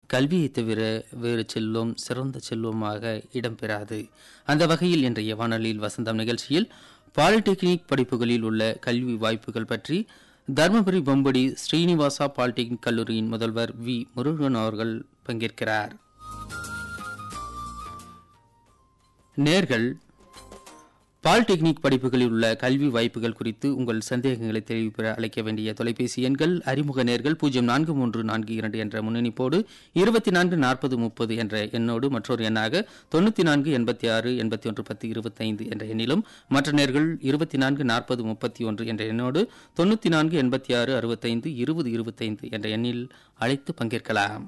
கல்வியை தவிர வேறு செல்வம் சிறந்த செல்வமாக இடம்பெறாது அந்த வகையில் இன்றைய வானொலியில் வசந்தம் நிகழ்ச்சியில் பாலிடெக்னிக் படிப்புகளில் உள்ள கல்வி வாய்ப்புகள் பற்றி தருமபுரி பொம்படி ஸ்ரீனிவாசா பாலிடெக்னிக் கல்லூரியின் முதல்வர் வி முருகன் அவர்கள் பங்கேற்கிறார் நேர்கள் பாலிடெக்னிக் படிப்புகளில் உள்ள கல்வி வாய்ப்புகள் குறித்து உங்கள் சந்தேகங்களை தெரிவிப்பெற அழைக்க வேண்டிய தொலைபேசி எண்கள் அறிமுக நேர்கள் பூஜ்ஜியம் நான்கு மூன்று நான்கு இரண்டு என்ற முன்னணிப்போடு இருபத்தி நான்கு நாற்பது முப்பது என்ற எண்ணோடு மற்றொரு எண்ணாக தொண்ணூற்றி நான்கு எண்பத்தி ஆறு எண்பத்தி ஒன்று பத்து இருபத்தைந்து என்ற எண்ணிலும் மற்ற நேர்கள் இருபத்தி நான்கு நாற்பது முப்பத்தி ஒன்று என்ற எண்ணோடு தொண்ணூற்றி நான்கு எண்பத்தி ஆறு அறுபத்தைந்து இருபது இருபத்தைந்து என்ற எண்ணில் அழைத்து பங்கேற்கலாம்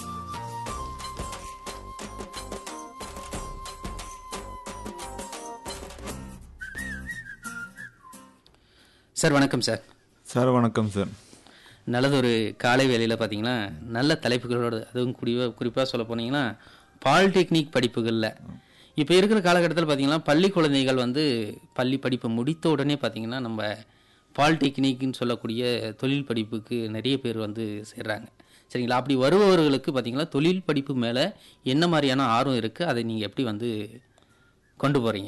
சார் வணக்கம் சார் சார் வணக்கம் சார் நல்லதொரு காலை வேளையில் பார்த்தீங்கன்னா நல்ல தலைப்புகளோடு அதுவும் குறிப்பாக குறிப்பாக சொல்ல போனீங்கன்னா பாலிடெக்னிக் படிப்புகளில் இப்போ இருக்கிற காலகட்டத்தில் பார்த்தீங்கன்னா பள்ளி குழந்தைகள் வந்து பள்ளி படிப்பை முடித்த உடனே பார்த்தீங்கன்னா நம்ம பாலிடெக்னிக்னு சொல்லக்கூடிய தொழில் படிப்புக்கு நிறைய பேர் வந்து சேர்றாங்க சரிங்களா அப்படி வருபவர்களுக்கு பார்த்தீங்கன்னா தொழில் படிப்பு மேலே என்ன மாதிரியான ஆர்வம் இருக்குது அதை நீங்கள் எப்படி வந்து கொண்டு போகிறீங்க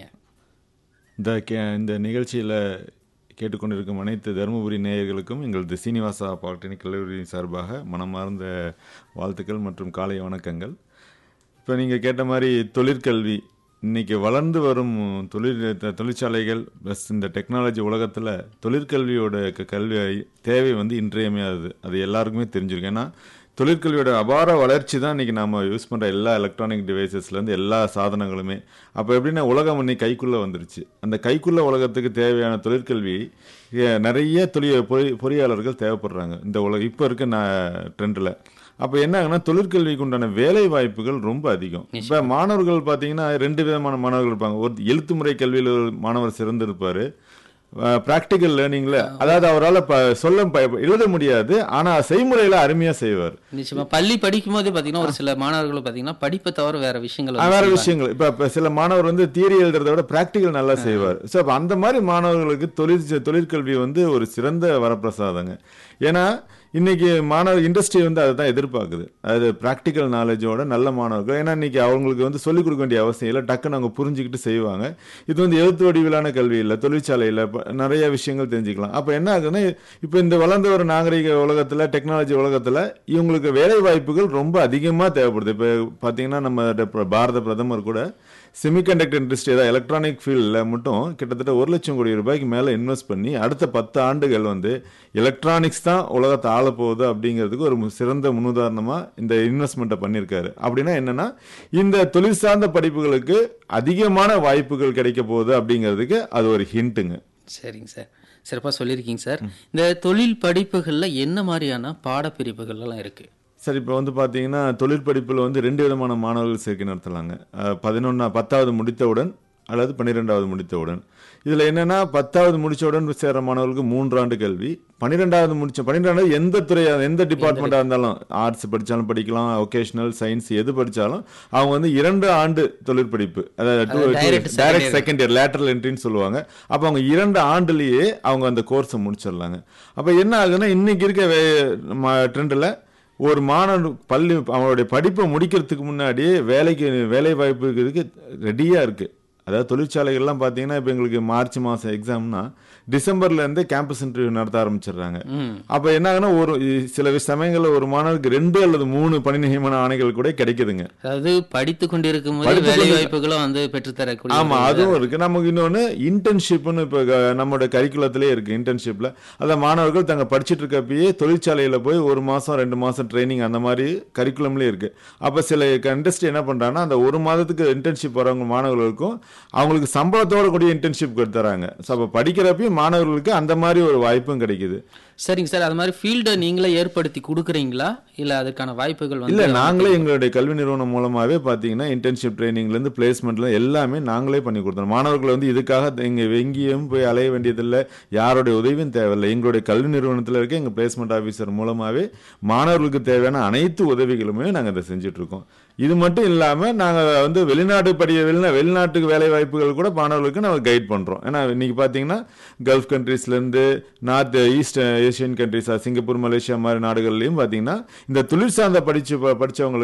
இந்த கே இந்த நிகழ்ச்சியில் கேட்டுக்கொண்டிருக்கும் அனைத்து தருமபுரி நேயர்களுக்கும் எங்களது சீனிவாசா பாலிடெக்னிக் கல்லூரி சார்பாக மனமார்ந்த வாழ்த்துக்கள் மற்றும் காலை வணக்கங்கள் இப்போ நீங்கள் கேட்ட மாதிரி தொழிற்கல்வி இன்னைக்கு வளர்ந்து வரும் தொழில் த- தொழிற்சாலைகள் ப்ளஸ் இந்த டெக்னாலஜி உலகத்தில் தொழிற்கல்வியோட க- கல்வி தேவை வந்து இன்றியமையாதது அது எல்லாருக்குமே தெரிஞ்சிருக்கு ஏன்னா தொழிற்கல்வியோட அபார வளர்ச்சி தான் இன்றைக்கி நம்ம யூஸ் பண்ணுற எல்லா எலக்ட்ரானிக் டிவைசஸ்லேருந்து எல்லா சாதனங்களுமே அப்போ எப்படின்னா உலகம் இன்னைக்கு கைக்குள்ளே வந்துருச்சு அந்த கைக்குள்ள உலகத்துக்கு தேவையான தொழிற்கல்வி ஏ, நிறைய தொழில் பொறி பொறியாளர்கள் தேவைப்படுறாங்க இந்த உலக இப்போ இருக்க நான் ட்ரெண்டில் அப்போ என்ன ஆகுனா தொழிற்கல்விக்கு உண்டான வேலை வாய்ப்புகள் ரொம்ப அதிகம் இப்போ மாணவர்கள் பார்த்தீங்கன்னா ரெண்டு விதமான மாணவர்கள் இருப்பாங்க ஒரு எழுத்து முறை கல்வியில் ஒரு மாணவர் சிறந்திருப்பார் ப்ராக்டிக்கல் லேர்னிங்கில் அதாவது அவரால் ப சொல்ல ப எழுத முடியாது ஆனால் செய்முறையில் அருமையாக செய்வார் நிச்சயமா பள்ளி படிக்கும் போதே பார்த்தீங்கன்னா ஒரு சில மாணவர்கள் பார்த்தீங்கன்னா படிப்பை தவிர வேற விஷயங்கள் ஆ, வந்து வேற செய்வாங்க. விஷயங்கள் இப்ப இப்ப சில மாணவர் வந்து தியரி எழுதுறத விட பிராக்டிகல் நல்லா செய்வார் ஸோ அப்ப அந்த மாதிரி மாணவர்களுக்கு தொழில் தொழிற்கல்வி வந்து ஒரு சிறந்த வரப்பிரசாதங்க ஏன்னா இன்னைக்கு மாணவர் இண்டஸ்ட்ரி வந்து அதை தான் எதிர்பார்க்குது அது ப்ராக்டிக்கல் நாலேஜோட நல்ல மாணவர்கள் ஏன்னா இன்னைக்கு அவங்களுக்கு வந்து சொல்லிக் கொடுக்க வேண்டிய அவசியம் இல்லை டக்குன்னு அவங்க புரிஞ்சுக்கிட்டு செய்வாங்க இது வந்து எழுத்து வடிவிலான கல்வி இல்லை தொழிற்சாலையில் நிறைய விஷயங்கள் தெரிஞ்சுக்கலாம் அப்போ என்ன ஆகுதுன்னா இப்போ இந்த வளர்ந்து வர நாகரிக உலகத்தில் டெக்னாலஜி உலகத்தில் இவங்களுக்கு வேலை வாய்ப்புகள் ரொம்ப அதிகமாக தேவைப்படுது இப்போ பார்த்தீங்கன்னா நம்ம ட- பாரத பிரதமர் கூட செமிகண்டக்டர் இண்டஸ்ட்ரி அதாவது எலக்ட்ரானிக் ஃபீல்டில் மட்டும் கிட்டத்தட்ட ஒரு லட்சம் கோடி ரூபாய்க்கு மேலே இன்வெஸ்ட் பண்ணி அடுத்த பத்து ஆண்டுகள் வந்து எலக்ட்ரானிக்ஸ் தான் உலகத்தை ஆள போகுது அப்படிங்கிறதுக்கு ஒரு மு- சிறந்த முன்னுதாரணமாக இந்த இன்வெஸ்ட்மெண்ட்டை பண்ணியிருக்காரு அப்படின்னா என்னன்னா இந்த தொழில் சார்ந்த படிப்புகளுக்கு அதிகமான வாய்ப்புகள் கிடைக்க போகுது அப்படிங்கிறதுக்கு அது ஒரு ஹிண்ட்டுங்க சரிங்க சார் சிறப்பாக சொல்லியிருக்கீங்க சார் இந்த தொழில் படிப்புகளில் என்ன மாதிரியான பாடப்பிரிவுகள் எல்லாம் இருக்கு சார் இப்போ வந்து பார்த்தீங்கன்னா தொழிற்படிப்பில் வந்து ரெண்டு விதமான மாணவர்கள் சேர்க்கை நடத்தலாங்க பதினொன்னா பத்தாவது முடித்தவுடன் அல்லது பன்னிரெண்டாவது முடித்தவுடன் இதில் என்னன்னா பத்தாவது முடிச்சவுடன் சேர்ற மாணவர்களுக்கு மூன்றாண்டு கல்வி பன்னிரெண்டாவது முடிச்ச பன்னிரெண்டாவது எந்த துறை எந்த டிபார்ட்மெண்ட்டாக இருந்தாலும் ஆர்ட்ஸ் படித்தாலும் படிக்கலாம் ஒகேஷனல் சயின்ஸ் எது படித்தாலும் அவங்க வந்து இரண்டு ஆண்டு தொழிற்படிப்பு direct அதாவது second direct year. Second year lateral என்ட்ரின்னு சொல்லுவாங்க அப்போ அவங்க இரண்டு ஆண்டுலேயே அவங்க அந்த கோர்ஸை முடிச்சிடலாங்க அப்போ என்ன ஆகுதுன்னா இன்னைக்கு இருக்க ட்ரெண்டில் ஒரு மாணவன் பள்ளி அவனுடைய படிப்பை முடிக்கிறதுக்கு முன்னாடியே வேலைக்கு வேலை வாய்ப்பு இருக்கிறதுக்கு ரெடியாக இருக்குது அதாவது தொழிற்சாலைகள்லாம் பார்த்தீங்கன்னா இப்போ எங்களுக்கு மார்ச் மாதம் எக்ஸாம்னா டிசம்பர்லேருந்தே கேம்பஸ் இன்டர்வியூ நடத்த ஆரம்பிச்சிடுறாங்க ம் அப்போ என்ன ஆகுனா ஒரு சில சமயங்களில் ஒரு மாணவருக்கு ரெண்டு அல்லது மூணு பணி நியமன ஆணைகள் கூட கிடைக்குதுங்க அதாவது படித்து கொண்டிருக்கும் போது படித்துக் வேலை கொண்டு- வாய்ப்புகளும் வந்து பெற்றுத்தரக்கூடிய ஆமா ஒரு அதுவும் இருக்கு நமக்கு இன்னொன்னு இன்டர்ன்ஷிப்னு இப்போ க- நம்மளோட கரிக்குலத்திலே இருக்கு இன்டர்ன்ஷிப்ல அத மாணவர்கள் தங்க படிச்சிட்டு இருக்கப்பயே தொழிற்சாலையில போய் ஒரு மாசம் ரெண்டு மாசம் ட்ரைனிங் அந்த மாதிரி கரிக்குலம்லயே இருக்கு அப்ப சில இண்டஸ்ட்ரி என்ன பண்றாங்கன்னா அந்த ஒரு மாதத்துக்கு இன்டர்ன்ஷிப் வரவங்க மாணவர்களுக்கும் அவங்களுக்கு சம்பளத்தோட கூடிய இன்டர்ன்ஷிப் தராங்க ஸோ அப்போ படிக்கிறப்பயும் மாணவர்களுக்கு அந்த மாதிரி ஒரு வாய்ப்பும் கிடைக்குது சரிங்க சார் அது மாதிரி ஃபீல்டை நீங்களே ஏற்படுத்தி கொடுக்குறீங்களா இல்ல அதுக்கான வாய்ப்புகள் இல்ல வந்து நாங்களே எங்களுடைய கல்வி நிறுவனம் மூலமாவே பாத்தீங்கன்னா இன்டர்ன்ஷிப் ட்ரைனிங்ல இருந்து பிளேஸ்மெண்ட்ல எல்லாமே நாங்களே பண்ணி கொடுத்தோம் மாணவர்கள் வந்து இதுக்காக எங்க எங்கேயும் போய் அலைய வேண்டியதில்லை யாருடைய உதவியும் தேவையில்லை எங்களுடைய கல்வி நிறுவனத்துல இருக்க எங்க பிளேஸ்மெண்ட் ஆபீசர் மூலமாவே மாணவர்களுக்கு தேவையான அனைத்து உதவிகளுமே நாங்க அதை செஞ்சுட்டு இருக்கோம் இது மட்டும் இல்லாம நாங்க வந்து வெளிநாட்டு படிய வெளிநா வெளிநாட்டுக்கு வேலை வாய்ப்புகள் கூட மாணவர்களுக்கு நம்ம கைட் பண்றோம் ஏன்னா இன்னைக்கு பாத்தீங்கன்னா கல்ஃப் கண்ட்ரீஸ்ல இருந்து north east Asian countries Singapore Malaysia மாதிரி நாடுகள்லயும் பாத்தீங்கன்னா இந்த தொழில் சார்ந்த படிச்சு படிச்சவங்களுக்கு